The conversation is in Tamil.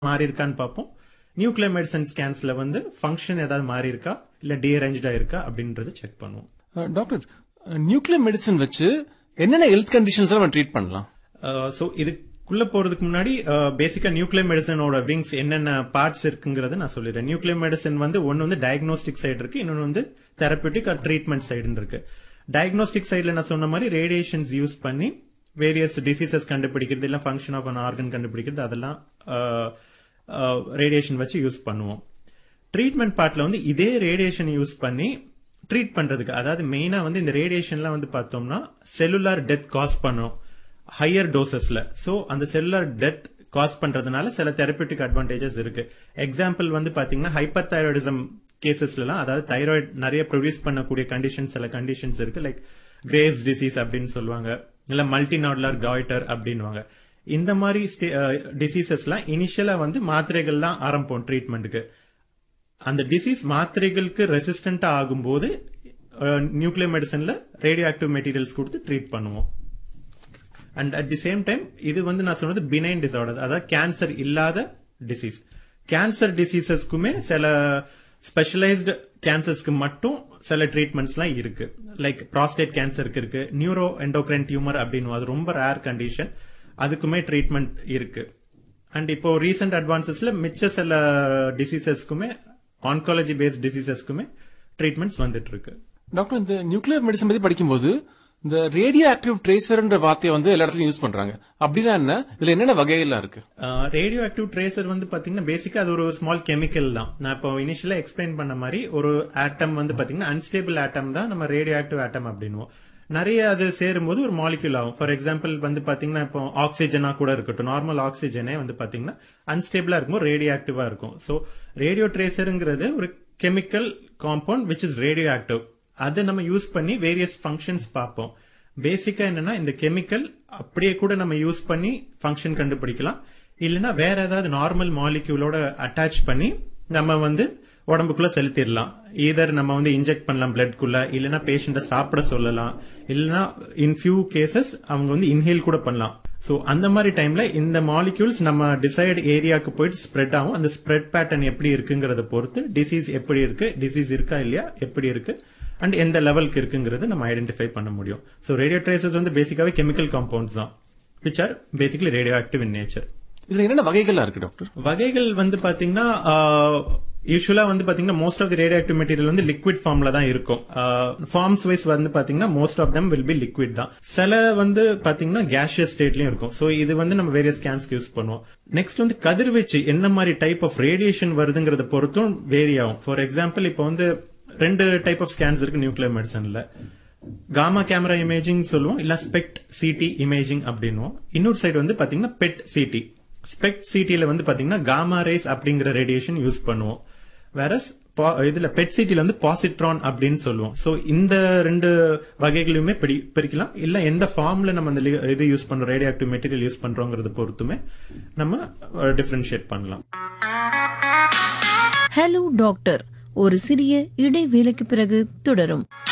மாறி இருக்கான்னு பார்ப்போம் நியூக்ளியர் மெடிசன் ஸ்கேன்ஸ்ல வந்து ஃபங்க்ஷன் ஏதாவது மாறி இருக்கா இல்ல டீரேஞ்சா இருக்கா அப்படின்றது செக் பண்ணுவோம் அஹ், டாக்டர் நியூக்ளியர் மெடிசன் வச்சு என்னென்ன ஹெல்த் கண்டிஷன்ஸ் நம்ம ட்ரீட் பண்ணலாம் ஸோ இதுக்குள்ள போறதுக்கு முன்னாடி பேசிக்கா நியூக்ளியர் மெடிசனோட விங்ஸ் என்னென்ன பார்ட்ஸ் இருக்குங்கிறத நான் சொல்லிடுறேன் நியூக்ளியர் மெடிசன் வந்து ஒன்னு வந்து டயக்னோஸ்டிக் சைடு இருக்கு இன்னொன்னு வந்து தெரப்பூட்டிக் ஆர் ட்ரீட்மெண்ட் சைடுன்னு இருக்கு டயக்னோஸ்டிக் சைடுல நான் சொன்ன மாதிரி ரேடியேஷன்ஸ் யூஸ் பண்ணி வேரியஸ் டிசீசஸ் கண்டுபிடிக்கிறது இல்ல ஃபங்க்ஷன் ஆஃப் அன் ஆர்கன் கண்டுபிடிக்கிறது அதெல்லாம் ரேடியேஷன் வச்சு யூஸ் பண்ணுவோம் ட்ரீட்மெண்ட் பார்ட்ல வந்து இதே ரேடியேஷன் யூஸ் பண்ணி ட்ரீட் பண்றதுக்கு அதாவது மெயினா வந்து இந்த ரேடியேஷன்லாம் வந்து பார்த்தோம்னா செல்லுலார் டெத் காஸ் பண்ணும் ஹையர் டோசஸ்ல சோ அந்த செல்லுலார் டெத் காஸ் பண்றதுனால சில தெரப்பூட்டிக் அட்வான்டேஜஸ் இருக்கு எக்ஸாம்பிள் வந்து பாத்தீங்கன்னா ஹைப்பர் தைராய்டிசம் கேசஸ்லாம் அதாவது தைராய்டு நிறைய ப்ரொடியூஸ் பண்ணக்கூடிய கண்டிஷன்ஸ் சில கண்டிஷன்ஸ் இருக்கு லைக் கிரேவ்ஸ் டிசீஸ் அப்படின்னு சொல்லுவாங்க இல்ல மல்டிநாடுலர் காய்டர் அப்படின்வாங்க இந்த மாதிரி டிசீசஸ்லாம் இனிஷியலா வந்து மாத்திரைகள் தான் ஆரம்பிப்போம் ட்ரீட்மெண்ட்டுக்கு அந்த டிசீஸ் மாத்திரைகளுக்கு ரெசிஸ்டன்ட் ஆகும்போது நியூக்ளியர் மெடிசன்ல ரேடியோ ஆக்டிவ் மெட்டீரியல்ஸ் கொடுத்து ட்ரீட் பண்ணுவோம் and at the same time இது வந்து நான் சொன்னது பினைன் டிசார்டர் அதாவது கேன்சர் இல்லாத டிசீஸ் கேன்சர் டிசீசஸ்க்குமே சில ஸ்பெஷலைஸ்டு கேன்சர்ஸ்க்கு மட்டும் சில ட்ரீட்மெண்ட்ஸ்லாம் இருக்கு லைக் ப்ராஸ்டேட் கேன்சருக்கு இருக்கு நியூரோ எண்டோக்ரைன் டியூமர் அப்படின்னு அது ரொம்ப ரேர் கண்டிஷன் அதுக்குமே ட்ரீட்மெண்ட் இருக்கு அண்ட் இப்போ ரீசெண்ட் அட்வான்சஸ்ல மிச்ச சில டிசீசஸ்க்குமே ஆன்காலஜி பேஸ்ட் டிசீசஸ்க்குமே ட்ரீட்மெண்ட்ஸ் வந்துட்டு இருக்கு டாக்டர் இந்த நியூக்ளியர் மெடிசன் பத்தி படிக்கும்போது இந்த ரேடியோ ஆக்டிவ் ட்ரேசர்ன்ற வார்த்தையை வந்து எல்லா இடத்துலயும் யூஸ் பண்றாங்க அப்படின்னா என்ன இதுல என்னென்ன வகைகள்லாம் இருக்கு ரேடியோ ஆக்டிவ் ட்ரேசர் வந்து பாத்தீங்கன்னா பேசிக்கா அது ஒரு ஸ்மால் கெமிக்கல் தான் நான் இப்போ இனிஷியலா எக்ஸ்பிளைன் பண்ண மாதிரி ஒரு ஆட்டம் வந்து பாத்தீங்கன்னா அன்ஸ்டேபிள் ஆட்டம் தான் நம்ம ரேடியோ ஆக்டிவ் ஆட்டம் அப்படின்னுவோம் நிறைய அது சேரும்போது ஒரு மாலிக்யூல் ஆகும் ஃபார் எக்ஸாம்பிள் வந்து பாத்தீங்கன்னா இப்போ ஆக்சிஜனா கூட இருக்கட்டும் நார்மல் ஆக்சிஜனே வந்து பாத்தீங்கன்னா அன்ஸ்டேபிளா இருக்கும்போது ரேடியோ ஆக்டிவா இருக்கும் ஸோ ரேடியோ ட்ரேசருங்கிறது ஒரு chemical compound which is radio active அதை நம்ம யூஸ் பண்ணி வேரியஸ் ஃபங்க்ஷன்ஸ் பார்ப்போம் பேசிக்கா என்னன்னா இந்த கெமிக்கல் அப்படியே கூட நம்ம யூஸ் பண்ணி ஃபங்க்ஷன் கண்டுபிடிக்கலாம் இல்லைன்னா வேற ஏதாவது நார்மல் மாலிக்யூலோட அட்டாச் பண்ணி நம்ம வந்து உடம்புக்குள்ள செலுத்திடலாம் ஈதர் நம்ம வந்து இன்ஜெக்ட் பண்ணலாம் பிளட்குள்ள இல்லைன்னா பேஷண்ட்டை சாப்பிட சொல்லலாம் இல்லைன்னா இன் ஃபியூ கேசஸ் அவங்க வந்து இன்ஹேல் கூட பண்ணலாம் சோ அந்த மாதிரி டைம்ல இந்த மாலிக்யூல்ஸ் நம்ம டிசைட் ஏரியாவுக்கு போயிட்டு ஸ்ப்ரெட் ஆகும் அந்த ஸ்ப்ரெட் பேட்டர்ன் எப்படி இருக்குங்கிறத பொறுத்து டிசீஸ் எப்படி இருக்கு டிசீஸ் இருக்கா இல்லையா எப்படி இருக்கு அண்ட் எந்த லெவலுக்கு இருக்குங்கிறது நம்ம ஐடென்டிஃபை பண்ண முடியும் ஸோ ரேடியோ ட்ரேசஸ் வந்து பேசிக்காவே கெமிக்கல் காம்பவுண்ட்ஸ் தான் which are basically radio active in nature இதுல என்னென்ன வகைகள்லாம் இருக்கு டாக்டர் வகைகள் வந்து பாத்தீங்கன்னா யூஸ்வலா வந்து பாத்தீங்கன்னா most of the radioactive material வந்து லிக்விட் ஃபார்ம்ல தான் இருக்கும் ஃபார்ம்ஸ் வைஸ் வந்து பாத்தீங்கன்னா most of them will be liquid தான் சில வந்து பாத்தீங்கன்னா கேஷியஸ் ஸ்டேட்லயும் இருக்கும் சோ இது வந்து நம்ம வேரியஸ் ஸ்கேன்ஸ்க்கு யூஸ் பண்ணுவோம் நெக்ஸ்ட் வந்து கதிர்வீச்சு என்ன மாதிரி டைப் ஆஃப் ரேடியேஷன் வருதுங்கிறத பொறுத்தும் வேரி ஆகும் ஃபார் எக்ஸாம்பிள் இப்போ வந்து ரெண்டு டைப் ஆஃப் ஸ்கேன்ஸ் இருக்கு நியூக்ளியர் மெடிசன்ல காமா கேமரா இமேஜிங் சொல்லுவோம் இல்ல ஸ்பெக்ட் சிடி இமேஜிங் அப்படின்னுவோம் இன்னொரு சைடு வந்து பாத்தீங்கன்னா பெட் சிடி ஸ்பெக்ட் சிடில வந்து பாத்தீங்கன்னா காமா ரேஸ் அப்படிங்கிற ரேடியேஷன் யூஸ் பண்ணுவோம் வேற இதுல பெட் சிட்டில வந்து பாசிட்ரான் அப்படின்னு சொல்லுவோம் சோ இந்த ரெண்டு வகைகளையுமே பிரி- பிரிக்கலாம் இல்ல எந்த ஃபார்ம்ல நம்ம அந்த li- இது யூஸ் பண்றோம் ரேடியோ ஆக்டிவ் மெட்டீரியல் யூஸ் பண்றோங்கிறத பொறுத்துமே நம்ம டிஃபரன்ஷியேட் பண்ணலாம் ஹலோ டாக்டர் ஒரு சிறிய இடைவேளைக்கு பிறகு தொடரும்